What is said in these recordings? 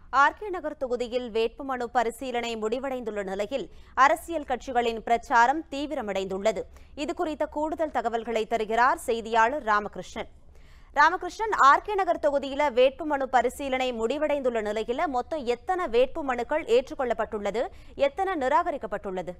RK நகர் தொகுதியில் வேட்புமனு பரிசீலனை முடிவடைந்துள்ள நிலையில் அரசியல் கட்சிகளின் பிரச்சாரம் தீவிரமடைந்துள்ளது இது குறித்த கூடுதல் தகவல்களை தருகிறார் செய்தியாளர் ராமகிருஷ்ணன் ராமகிருஷ்ணன் ஆர்கே நகர் தொகுதியில வேட்புமனு பரிசீலனை முடிவடைந்துள்ள நிலையில மொத்தம் எத்தனை வேட்புமனுக்கள் ஏற்றுக்கொள்ளப்பட்டுள்ளது எத்தனை நிராகரிக்கப்பட்டுள்ளது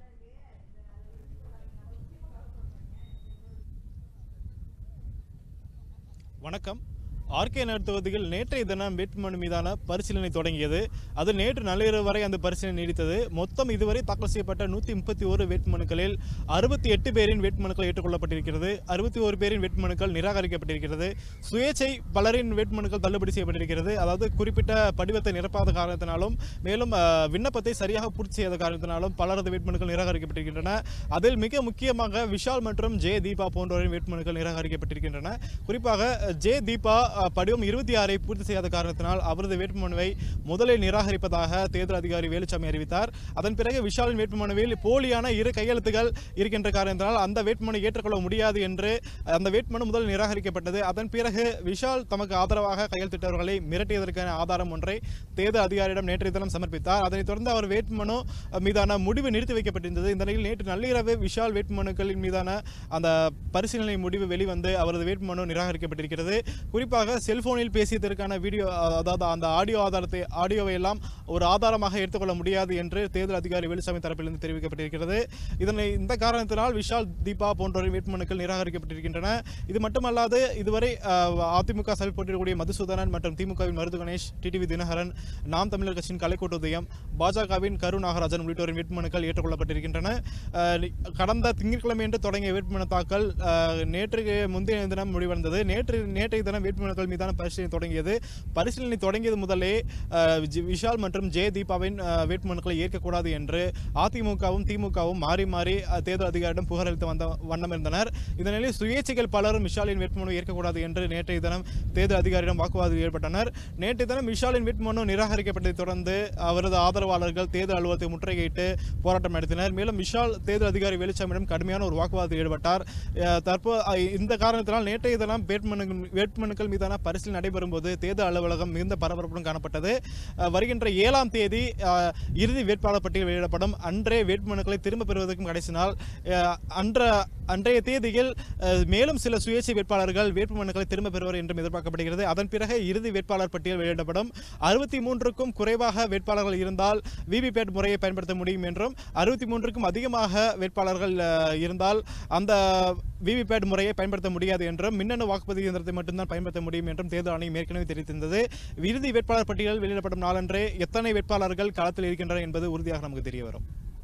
வணக்கம் ஆர்கே நகர் தொகுதியில் நேற்றைய தினம் வேட்புமனு மீதான பரிசீலனை தொடங்கியது அது நேற்று நள்ளிரவு வரை அந்த பரிசீலனை நீடித்தது மொத்தம் இதுவரை தாக்கல் செய்யப்பட்ட நூற்றி முப்பத்தி ஒரு வேட்புமனுக்களில் அறுபத்தி எட்டு பேரின் வேட்புமனுக்கள் ஏற்றுக்கொள்ளப்பட்டிருக்கிறது அறுபத்தி ஒரு பேரின் வேட்புமனுக்கள் நிராகரிக்கப்பட்டிருக்கிறது சுயேச்சை பலரின் வேட்புமனுக்கள் தள்ளுபடி செய்யப்பட்டிருக்கிறது அதாவது குறிப்பிட்ட படிவத்தை நிரப்பாத காரணத்தினாலும் மேலும் அஹ், விண்ணப்பத்தை சரியாக பூர்த்தி செய்யாத காரணத்தினாலும் பலரது வேட்புமனுக்கள் நிராகரிக்கப்பட்டிருக்கின்றன அதில் மிக முக்கியமாக விஷால் மற்றும் ஜே தீபா போன்றோரின் வேட்புமனுக்கள் நிராகரிக்கப்பட்டிருக்கின்றன குறிப்பாக அஹ், ஜே தீபா அஹ், படிவம் இருபத்தி ஆறை பூர்த்தி செய்யாத காரணத்தினால் அவரது வேட்புமனுவை முதலில் நிராகரிப்பதாக தேர்தல் அதிகாரி வேலுச்சாமி அறிவித்தார் அதன் பிறகு விஷாலின் வேட்புமனுவில் போலியான இரு கையெழுத்துகள் இருக்கின்ற காரணத்தினால் அந்த வேட்புமனு ஏற்றுக்கொள்ள முடியாது என்று அந்த வேட்புமனு முதலில் நிராகரிக்கப்பட்டது அதன் பிறகு விஷால் தமக்கு ஆதரவாக கையெழுத்திட்டவர்களை மிரட்டியதற்கான ஆதாரம் ஒன்றை தேர்தல் அதிகாரியிடம் நேற்றைய தினம் சமர்ப்பித்தார் அதனைத் தொடர்ந்து அவர் வேட்புமனு மீதான முடிவு நிறுத்தி வைக்கப்பட்டிருந்தது இந்த நிலையில் நேற்று நள்ளிரவு விஷால் வேட்புமனுக்களின் மீதான அந்த பரிசீலனை முடிவு வெளிவந்து அவரது வேட்புமனு நிராகரிக்கப்பட்டிருக்கிறது குறிப்பாக செல்போனில் பேசியதற்கான வீடியோ அதாவது அந்த ஆடியோ ஆதாரத்தை ஆடியோவை எல்லாம் ஒரு ஆதாரமாக எடுத்துக்கொள்ள முடியாது என்று தேர்தல் அதிகாரி வேலுசாமி தரப்பிலிருந்து தெரிவிக்கப்பட்டிருக்கிறது இதனை இந்த காரணத்தினால் விஷால் தீபா போன்றோரின் வேட்புமனுக்கள் நிராகரிக்கப்பட்டிருக்கின்றன இது மட்டுமல்லாது இதுவரை அஹ், அதிமுக சார்பில் போட்டியிடக்கூடிய மதுசூதனன் மற்றும் திமுகவின் மருது கணேஷ் டிடிவி தினகரன் நாம் தமிழர் கட்சியின் கலைக்கோட்டு உதயம் பாஜகவின் கரு நாகராஜன் உள்ளிட்டோரின் வேட்புமனுக்கள் ஏற்றுக்கொள்ளப்பட்டிருக்கின்றன அஹ், நி- கடந்த திங்கட்கிழமை என்று தொடங்கிய வேட்புமனு தாக்கல் அஹ், நேற்று முந்தைய தினம் முடிவடைந்தது நேற்று நேற்றைய தினம் வேட்புமனுக்கள் மீதான பரிசீலனை தொடங்கியது பரிசீலனை தொடங்கியது முதலே அஹ், ஜி- விஷால் மற்றும் ஜெய தீபாவின் அஹ், வேட்புமனுக்களை ஏற்கக்கூடாது என்று அதிமுகவும் திமுகவும் மாறி மாறி அஹ், தேர்தல் அதிகாரியிடம் புகார் அளித்து வந்த வண்ணம் இருந்தனர் இந்த நிலையில் சுயேட்சைகள் பலரும் விஷாலின் வேட்புமனு ஏற்கக்கூடாது என்று நேற்றைய தினம் தேர்தல் அதிகாரியிடம் வாக்குவாதத்தில் ஈடுபட்டனர் நேற்றைய தினம் விஷாலின் வேட்புமனு நிராகரிக்கப்பட்டதை தொடர்ந்து அவரது ஆதரவாளர்கள் தேர்தல் அலுவலகத்தை முற்றுகையிட்டு போராட்டம் நடத்தினர் மேலும் விஷால் தேர்தல் அதிகாரி வேலுச்சாமியிடம் கடுமையான ஒரு வாக்குவாதத்தில் ஈடுபட்டார் அஹ், தற்போது அஹ், இந்த காரணத்தினால் நேற்றைய தினம் வேட்புமனு வேட்புமனுக்கள் மீதான பரிசீலனை நடைபெறும் போது தேர்தல் அலுவலகம் மிகுந்த பரபரப்புடன் காணப்பட்டது அஹ், வருகின்ற ஏழாம் தேதி அஹ், இறுதி வேட்பாளர் பட்டியல் வெளியிடப்படும் அன்றே வேட்புமனுக்களை திரும்ப பெறுவதற்கும் கடைசி நாள் அஹ், அன்ற அன்றைய தேதியில் அஹ், மேலும் சில சுயேட்சை வேட்பாளர்கள் வேட்புமனுக்களை திரும்ப பெறுவர் என்றும் எதிர்பார்க்கப்படுகிறது அதன் பிறகு இறுதி வேட்பாளர் பட்டியல் வெளியிடப்படும் அறுபத்தி மூன்றுக்கும் குறைவாக வேட்பாளர்கள் இருந்தால் விவிபேட் முறையை பயன்படுத்த முடியும் என்றும் அறுபத்தி மூன்றுக்கும் அதிகமாக வேட்பாளர்கள் அஹ், இருந்தால் அந்த விவிபேட் முறையை பயன்படுத்த முடியாது என்றும் மின்னணு வாக்குப்பதிவு இயந்திரத்தை மட்டும்தான் பயன்படுத்த முடியும் என்றும் தேர்தல் ஆணையம் ஏற்கனவே தெரிவித்திருந்தது இறுதி வேட்பாளர் பட்டியல் வெளியிடப்படும் நாளன்றே எத்தனை வேட்பாளர்கள் களத்தில் இருக்கின்றனர் என்பது உறுதியாக நமக்கு தெரிய வரும்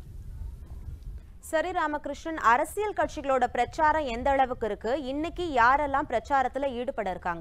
சரி ராமகிருஷ்ணன் அரசியல் கட்சிகளோட பிரச்சாரம் எந்த அளவுக்கு இருக்கு இன்னைக்கு யாரெல்லாம் பிரச்சாரத்துல ஈடுபட இருக்காங்க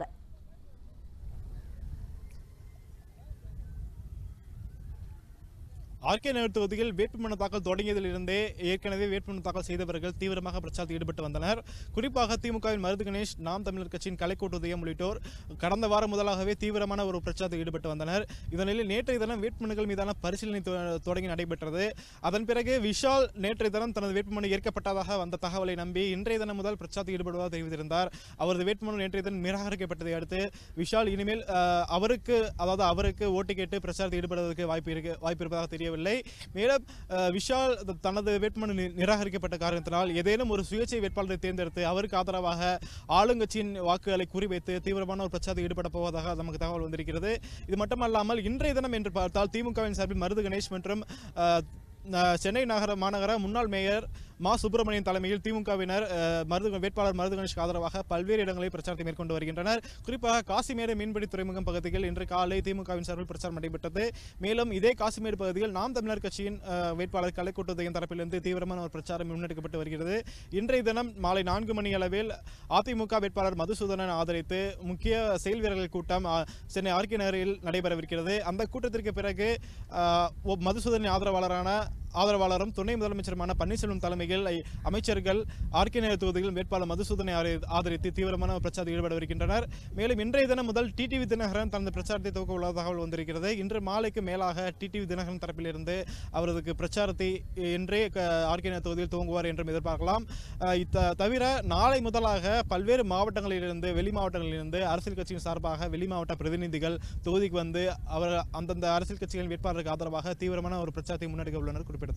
ஆர்கே நகர் தொகுதியில் வேட்புமனு தாக்கல் தொடங்கியதிலிருந்தே ஏற்கனவே வேட்புமனு தாக்கல் செய்தவர்கள் தீவிரமாக பிரச்சாரத்தில் ஈடுபட்டு வந்தனர் குறிப்பாக திமுகவின் மருது கணேஷ் நாம் தமிழர் கட்சியின் கலைக்கோட்டு உதயம் உள்ளிட்டோர் கடந்த வாரம் முதலாகவே தீவிரமான ஒரு பிரச்சாரத்தில் ஈடுபட்டு வந்தனர் இதனில் நேற்றைய தினம் வேட்புமனுக்கள் மீதான பரிசீலனை தொ- தொடங்கி நடைபெற்றது அதன் பிறகு விஷால் நேற்றைய தினம் தனது வேட்புமனு ஏற்கப்பட்டதாக வந்த தகவலை நம்பி இன்றைய தினம் முதல் பிரச்சாரத்தில் ஈடுபடுவதாக தெரிவித்திருந்தார் அவரது வேட்புமனு நேற்றைய தினம் நிராகரிக்கப்பட்டதை அடுத்து விஷால் இனிமேல் அஹ், அவருக்கு அதாவது அவருக்கு ஓட்டு கேட்டு பிரச்சாரத்தில் ஈடுபடுவதற்கு வாய்ப்பு இருக்கு வாய்ப்பு இருப்பதாக தெரியவில்லை மேலும் அஹ், விஷால் த- தனது வேட்புமனு நி- நிராகரிக்கப்பட்ட காரணத்தினால் ஏதேனும் ஒரு சுயேட்சை வேட்பாளரை தேர்ந்தெடுத்து அவருக்கு ஆதரவாக ஆளுங்கட்சியின் வாக்குகளை குறிவைத்து தீவிரமான ஒரு பிரச்சாரத்தில் ஈடுபட போவதாக நமக்கு தகவல் வந்திருக்கிறது இது மட்டுமல்லாமல் இன்றைய தினம் என்று பார்த்தால் திமுகவின் சார்பில் மருது கணேஷ் மற்றும் அஹ், ந- சென்னை நகர மாநகர முன்னாள் மேயர் மா சுப்பிரமணியன் தலைமையில் திமுகவினர் அஹ், மருது வேட்பாளர் மருது கணேஷ்க்கு ஆதரவாக பல்வேறு இடங்களில் பிரச்சாரத்தை மேற்கொண்டு வருகின்றனர் குறிப்பாக காசிமேடு மீன்பிடி துறைமுகம் பகுதியில் இன்று காலை திமுகவின் சார்பில் பிரச்சாரம் நடைபெற்றது மேலும் இதே காசிமேடு பகுதியில் நாம் தமிழர் கட்சியின் அஹ், வேட்பாளர் கலைக்கூட்டத்தையும் தரப்பிலிருந்து தீவிரமான ஒரு பிரச்சாரம் முன்னெடுக்கப்பட்டு வருகிறது இன்றைய தினம் மாலை நான்கு மணி அளவில் அதிமுக வேட்பாளர் மதுசூதனன் ஆதரித்து முக்கிய செயல் வீரர்கள் கூட்டம் அஹ், சென்னை ஆர்கே நகரில் நடைபெறவிருக்கிறது அந்த கூட்டத்திற்கு பிறகு அஹ், ஒ- மதுசூதனின் ஆதரவாளரான ஆதரவாளரும் துணை முதலமைச்சருமான பன்னீர்செல்வம் தலைமையில் ஐ- அமைச்சர்கள் ஆர்கே நகர் தொகுதியில் வேட்பாளர் மதுசூதனை ஆரி- ஆதரித்து தீவிரமான பிரச்சாரத்தில் ஈடுபட வருகின்றனர் மேலும் இன்றைய தினம் முதல் டிடிவி தினகரன் தனது பிரச்சாரத்தை துவக்க உள்ள தகவல் வந்திருக்கிறது இன்று மாலைக்கு மேலாக டிடிவி தினகரன் தரப்பிலிருந்து அவரது பிரச்சாரத்தை இன்றே க- ஆர்கே நகர் தொகுதியில் துவங்குவார் என்றும் எதிர்பார்க்கலாம் அஹ் இத்த தவிர நாளை முதலாக பல்வேறு மாவட்டங்களிலிருந்து வெளி மாவட்டங்களிலிருந்து அரசியல் கட்சியின் சார்பாக வெளி மாவட்ட பிரதிநிதிகள் தொகுதிக்கு வந்து அவர் அந்தந்த அரசியல் கட்சிகளின் வேட்பாளருக்கு ஆதரவாக தீவிரமான ஒரு பிரச்சாரத்தை முன்னெடுக்க உள்ளனர் குறிப்பிடத்தக்கது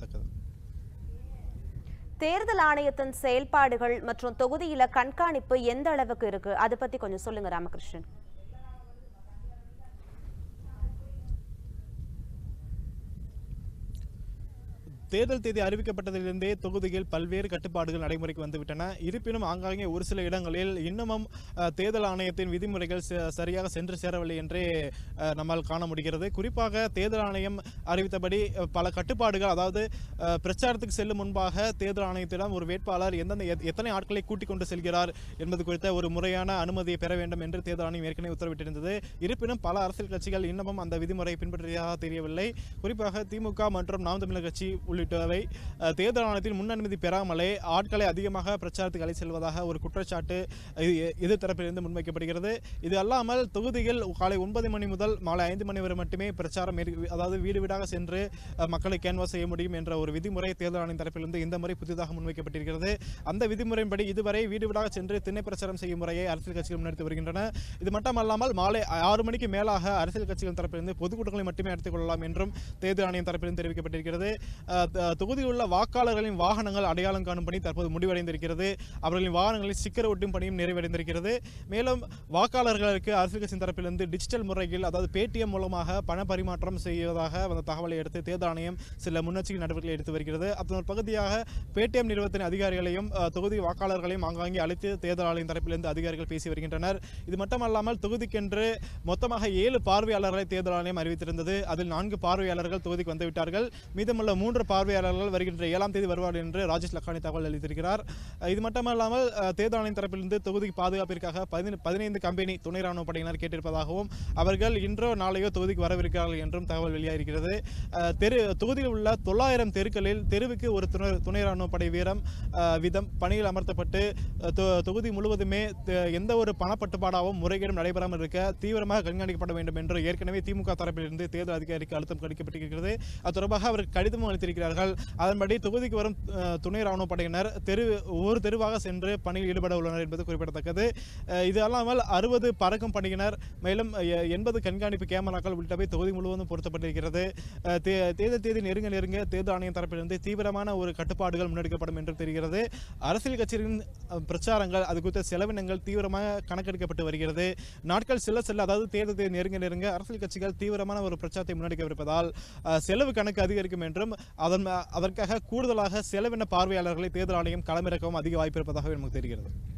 தேர்தல் ஆணையத்தின் செயல்பாடுகள் மற்றும் தொகுதியில கண்காணிப்பு எந்த அளவுக்கு இருக்கு அதை பத்தி கொஞ்சம் சொல்லுங்க ராமகிருஷ்ணன் தேர்தல் தேதி அறிவிக்கப்பட்டதிலிருந்தே தொகுதியில் பல்வேறு கட்டுப்பாடுகள் நடைமுறைக்கு வந்துவிட்டன இருப்பினும் ஆங்காங்கே ஒரு சில இடங்களில் இன்னமும் அஹ், தேர்தல் ஆணையத்தின் விதிமுறைகள் ச- சரியாக சென்று சேரவில்லை என்றே அஹ், நம்மால் காண முடிகிறது குறிப்பாக தேர்தல் ஆணையம் அறிவித்தபடி அஹ், பல கட்டுப்பாடுகள் அதாவது அஹ், பிரச்சாரத்துக்கு செல்லும் முன்பாக தேர்தல் ஆணையத்திடம் ஒரு வேட்பாளர் எந்தெந்த எத்- எத்தனை ஆட்களை கூட்டிக் கொண்டு செல்கிறார் என்பது குறித்த ஒரு முறையான அனுமதியை பெற வேண்டும் என்று தேர்தல் ஆணையம் ஏற்கனவே உத்தரவிட்டிருந்தது இருப்பினும் பல அரசியல் கட்சிகள் இன்னமும் அந்த விதிமுறையை பின்பற்றியதாக தெரியவில்லை குறிப்பாக திமுக மற்றும் நாம் தமிழர் கட்சி உள்ளிட்டவை அஹ், தேர்தல் ஆணையத்தில் முன் அனுமதி பெறாமலே ஆட்களை அதிகமாக பிரச்சாரத்துக்கு அழை செல்வதாக ஒரு குற்றச்சாட்டு இது- எதிர்த்தரப்பிலிருந்து முன்வைக்கப்படுகிறது இது அல்லாமல் தொகுதியில் காலை ஒன்பது மணி முதல் மாலை ஐந்து மணி வரை மட்டுமே பிரச்சாரம் மேற்- அதாவது வீடு வீடாக சென்று அஹ், மக்களை கேன்வாஸ் செய்ய முடியும் என்ற ஒரு விதிமுறை தேர்தல் ஆணையம் தரப்பிலிருந்து இந்த முறை புதிதாக முன்வைக்கப்பட்டிருக்கிறது அந்த விதிமுறையின்படி இதுவரை வீடு வீடாக சென்று திண்ணை பிரச்சாரம் செய்யும் முறையை அரசியல் கட்சிகள் முன்னெடுத்து வருகின்றன இது மட்டுமல்லாமல் மாலை ஆறு மணிக்கு மேலாக அரசியல் கட்சிகள் தரப்பிலிருந்து பொதுக்கூட்டங்களை மட்டுமே நடத்திக் கொள்ளலாம் என்றும் தேர்தல் ஆணையம் தரப்பிலிருந்து தெரிவிக்கப்பட்டிருக்கிறது அஹ், த- தொகுதியில் உள்ள வாக்காளர்களின் வாகனங்கள் அடையாளம் காணும் பணி தற்போது முடிவடைந்திருக்கிறது அவர்களின் வாகனங்களில் ஸ்டிக்கர் ஒட்டும் பணியும் நிறைவடைந்திருக்கிறது மேலும் வாக்காளர்களுக்கு அரசியல் கட்சியின் தரப்பிலிருந்து டிஜிட்டல் முறையில் அதாவது பேடிஎம் மூலமாக பண பரிமாற்றம் செய்வதாக அந்த தகவலை அடுத்து தேர்தல் ஆணையம் சில முன்னெச்சரிக்கை நடவடிக்கைகளை எடுத்து வருகிறது அதன் ஒரு பகுதியாக பேடிஎம் நிறுவனத்தின் அதிகாரிகளையும் அஹ், தொகுதி வாக்காளர்களையும் ஆங்காங்கே அழைத்து தேர்தல் ஆணையம் தரப்பிலிருந்து அதிகாரிகள் பேசி வருகின்றனர் இது மட்டுமல்லாமல் தொகுதிக்கென்று மொத்தமாக ஏழு பார்வையாளர்களை தேர்தல் ஆணையம் அறிவித்திருந்தது அதில் நான்கு பார்வையாளர்கள் தொகுதிக்கு வந்துவிட்டார்கள் மீதமுள்ள மூன்று பார்வையாளர்கள் வருகின்ற ஏழாம் தேதி வருவார்கள் என்று ராஜேஷ் லக்கானி தகவல் அளித்திருக்கிறார் அஹ், இது மட்டுமல்லாமல் அஹ், தேர்தல் ஆணையம் தரப்பிலிருந்து தொகுதிக்கு பாதுகாப்பிற்காக பதினை- பதினைந்து கம்பெனி துணை ராணுவ படையினர் கேட்டிருப்பதாகவும் அவர்கள் இன்றோ நாளையோ தொகுதிக்கு வரவிருக்கிறார்கள் என்றும் தகவல் வெளியாகிருக்கிறது அஹ், தெரு தொகுதியில் உள்ள தொள்ளாயிரம் தெருக்களில் தெருவுக்கு ஒரு துணை துணை ராணுவ படை வீரம் அஹ், விதம் பணியில் அமர்த்தப்பட்டு அஹ், தொ- தொகுதி முழுவதுமே த- எந்த ஒரு பணப்பட்டுப்பாடாகவும் முறைகேடும் நடைபெறாமல் இருக்க தீவிரமாக கண்காணிக்கப்பட வேண்டும் என்று ஏற்கனவே திமுக தரப்பிலிருந்து தேர்தல் அதிகாரிக்கு அழுத்தம் கடிக்கப்பட்டிருக்கிறது அது தொடர்பாக அவருக்கு கடிதமும் அளித்திருக்கிறார்கள் அதன்படி தொகுதிக்கு வரும் அஹ், துணை ராணுவ படையினர் தெரு ஒவ்வொரு தெருவாக சென்று பணியில் ஈடுபட உள்ளனர் என்பது குறிப்பிடத்தக்கது அஹ், இது அல்லாமல் அறுபது பறக்கும் படையினர் மேலும் எ- எண்பது கண்காணிப்பு கேமராக்கள் உள்ளிட்டவை தொகுதி முழுவதும் பொருத்தப்பட்டிருக்கிறது அஹ், தே- தேர்தல் தேதி நெருங்க நெருங்க தேர்தல் ஆணையம் தரப்பிலிருந்து தீவிரமான ஒரு கட்டுப்பாடுகள் முன்னெடுக்கப்படும் என்று தெரிகிறது அரசியல் கட்சிகளின் அஹ், பிரச்சாரங்கள் அது குறித்த செலவினங்கள் தீவிரமாக கணக்கெடுக்கப்பட்டு வருகிறது நாட்கள் செல்ல செல்ல அதாவது தேர்தல் தேதி நெருங்க நெருங்க அரசியல் கட்சிகள் தீவிரமான ஒரு பிரச்சாரத்தை முன்னெடுக்கவிருப்பதால் அஹ், செலவு கணக்கு அதிகரிக்கும் என்றும் அதன் அதற்காக கூடுதலாக செலவின பார்வையாளர்களை தேர்தல் ஆணையம் களமிறக்கவும் அதிக வாய்ப்பு இருப்பதாக நமக்கு தெரிகிறது